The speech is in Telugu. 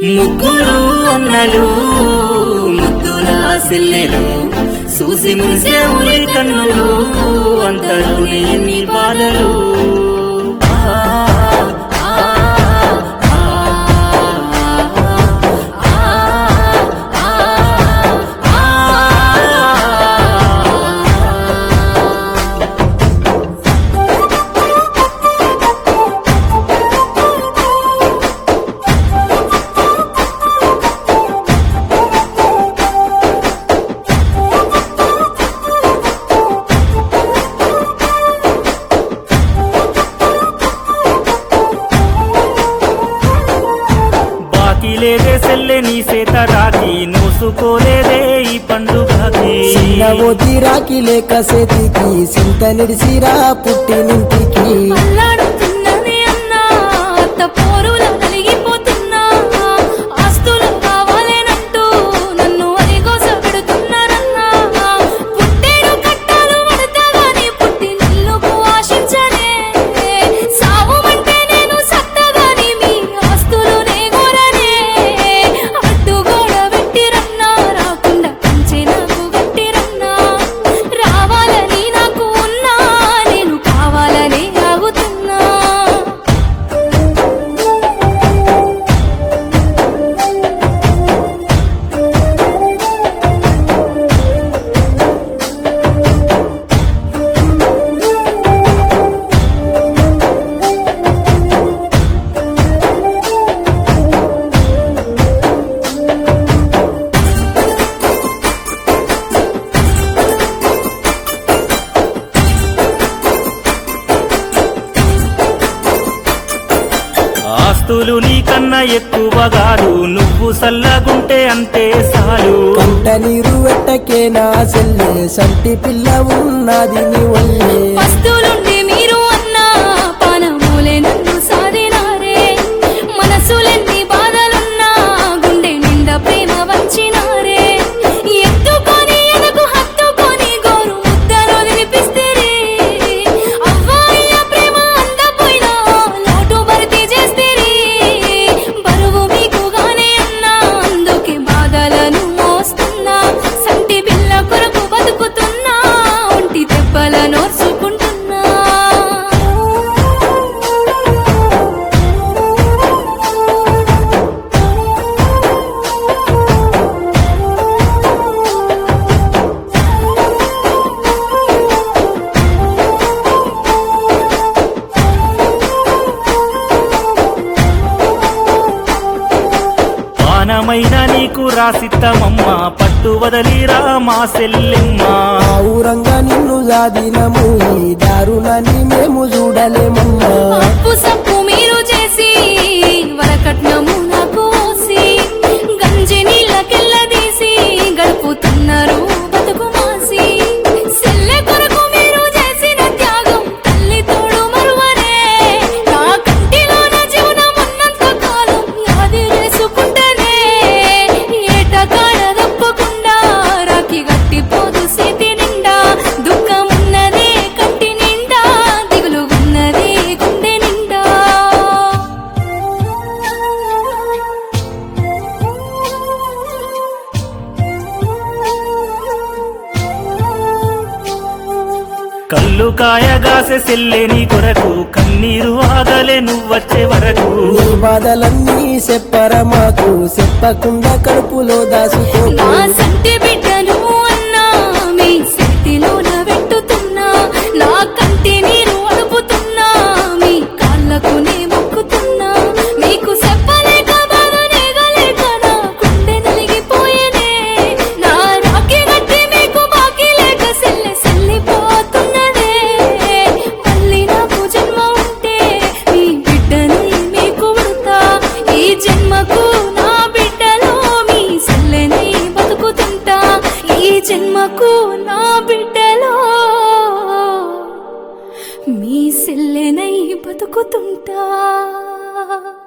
ముగ్గురు అన్నలు ముద్దుల సెల్లెలు చూసి మురిసే ఊరి కన్నులు అంతలోనే ఎన్ని బాధలు ఆ, ఆ, ఆ, ఆ, ఆ, ఆ. బాకీ లేదే సెల్లె నీ సేత రాకి నోసుకోలేదే ఈ పండుగకి చిన్నవోతి రాకి లేక సేతికి సింత నిడిసిరా పుట్టినింటికి అల్లాడుతున్నది అన్నా అత్త పోరుల నలిగిపోతున్నా ఆస్తులు కావాలేనంటూ నన్ను అరిగోస పెడుతున్నారన్నా పుట్టేడు కట్టాలు పడతాగాని పుట్టి నిల్లుకు ఆశించనే సావు అంటే నేను సత్తగాని మీ ఆస్తులు నే గోరనే అడ్డుగోడ పెట్టిరన్నా రాకుండా కంచె నాకు గట్టిరన్నా రావాలని నాకు ఉన్నా నేను కావాలని ఆగుతున్నా ఆస్తులు నీకన్నా ఎక్కువ కాదు నువ్వు సల్లగుంటే అంతే సాలు కంట నీరు వెట్టకే నా సెల్లె సంటి పిల్ల ఉన్నది నీ ఒళ్ళే వస్తులుండి మీరు అన్నా పానమూలే నన్ను సాధినారే మనసులెన్ని బాధలున్నా గుండె నిండా ప్రేమ వంచినారే ఎత్తుకొని ఎనకు హత్తుకొని గోరు ముద్దలు వినిపిస్తేరే అవ్వాయ్య ప్రేమ అందపోయినా లోటు భర్తీ చేస్తేరే బరువు మీకుగానే అన్నా అందుకే బాధలను మోస్తున్నా సంటి పిల్ల కొరకు బతుకుతున్నా ఒంటి దెబ్బల నోర్చుకుంటున్నా పానమైన నీకు రాసిత్తమమ్మ పట్టు వదలిరా మా సెల్లెమ్మ ఆ ఊరంగా నిన్ను జాదినము ఈ దారుణాన్ని మేము చూడలేమమ్మా అప్పు సప్పు మీరు చేసి వరకట్నము నాకు ఓసి గంజి నీళ్ళకెళ్ళదీసి గడుపుతున్నారు బతుకు మాసి సెల్లె కొరకు మీరు చేసిన త్యాగం తల్లి తోడు మరువనే నా కంటిలోన జీవనం ఉన్నంత కాలం యాది చేసుకుంటేనే ఏట కాడ తప్పకుండా రాకి గట్టిపోదు సేతి నిండా దుఃఖం ఉన్నదే కంటి నిండా దిగులు ఉన్నదే గుండె నిండా కళ్ళు కాయగాసె సెల్లెని కొరకు కన్నీరు ఆగలే నువ్వొచ్చే వరకు నీ బాధలన్నీ చెప్పర మాకు చెప్పకుండా కడుపులో నా దాసుకోకు సంటి బిడ్డను అన్నా మీ చేతిలోన పెట్టుతున్నా నా కంటి నీరు అడుపుతున్నా మీ కాళ్ళకు నే మొక్కుతున్నా మీకు చెప్పలేక బాధనే గలేక నా గుండె నలిగిపోయేనే నా రాకి గట్టి మీకు బాకీ లేక సెల్లె సెల్లిపోతున్నదే మళ్ళీ నాకు జన్మ ఉంటే మీ బిడ్డని మీకు ఉడతా ఈ జన్మకు నా బిడ్డలో మీ సెల్లెని బతుకుతుంటా ఈ జన్మకు నా బిడ్డలో మీ సెల్లెనై బతుకుతుంటా